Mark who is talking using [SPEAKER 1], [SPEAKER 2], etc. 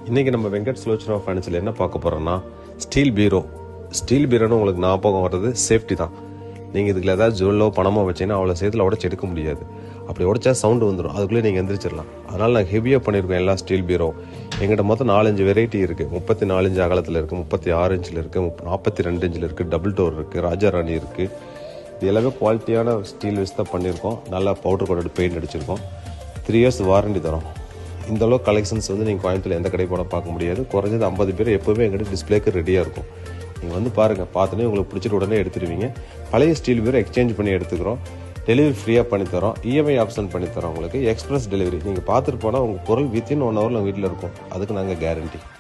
[SPEAKER 1] இன்றைக்கி நம்ம வெங்கட் சுலோச்சனா ஃபைனான்ஸில் என்ன பார்க்க போகிறோம்னா ஸ்டீல் பீரோ ஸ்டீல் பீரோன்னு உங்களுக்கு ஞாபகம் வர்றது சேஃப்டி தான் நீங்கள் இதுக்குள்ள ஏதாவது ஜுவல்லோ பணமோ வச்சீங்கன்னா அவ்வளோ சேத்துல உடச்சி எடுக்க முடியாது அப்படி உடச்சா சவுண்டு வந்துடும் அதுக்குள்ளே நீங்கள் எந்திரிச்சிடலாம் அதனால் நாங்கள் ஹெவியாக பண்ணியிருக்கோம் எல்லா ஸ்டீல் பீரோ எங்கிட்ட மொத்தம் நாலஞ்சு வெரைட்டி இருக்குது முப்பத்தி நாலஞ்சு அகலத்தில் இருக்குது முப்பத்தி ஆறு இன்ச்சில் இருக்குது நாற்பத்தி ரெண்டு இன்ச்சில் இருக்குது டபுள் டோர் இருக்குது ராஜாராணி இருக்குது இது எல்லாமே குவாலிட்டியான ஸ்டீல் வச்சு தான் பண்ணியிருக்கோம் நல்லா பவுடர் கோட்டட் பெயிண்ட் அடிச்சிருக்கோம் த்ரீ இயர்ஸ் வாரண்டி தரோம் இந்த அளவு கலெக்ஷன்ஸ் வந்து நீங்கள் கோயம்புத்தூர் எந்த கடை போட பார்க்க முடியாது குறைஞ்சது ஐம்பது பேர் எப்போவுமே எங்கிட்ட டிஸ்பிளேக்கு ரெடியாக இருக்கும் நீங்கள் வந்து பாருங்கள் பார்த்தோன்னே உங்களுக்கு பிடிச்சிட்டு உடனே எடுத்துருவீங்க பழைய ஸ்டீல் பேர் எக்ஸ்சேஞ்ச் பண்ணி எடுத்துக்கிறோம் டெலிவரி ஃப்ரீயாக பண்ணித்தரோம் இஎம்ஐ ஆப்ஷன் பண்ணித்தரோம் உங்களுக்கு எக்ஸ்பிரஸ் டெலிவரி நீங்கள் பார்த்துட்டு போனால் உங்கள் பொருள் வித்தின் ஒன் ஹவரில் வீட்டில் இருக்கும் அதுக்கு நாங்கள் கேரண்டி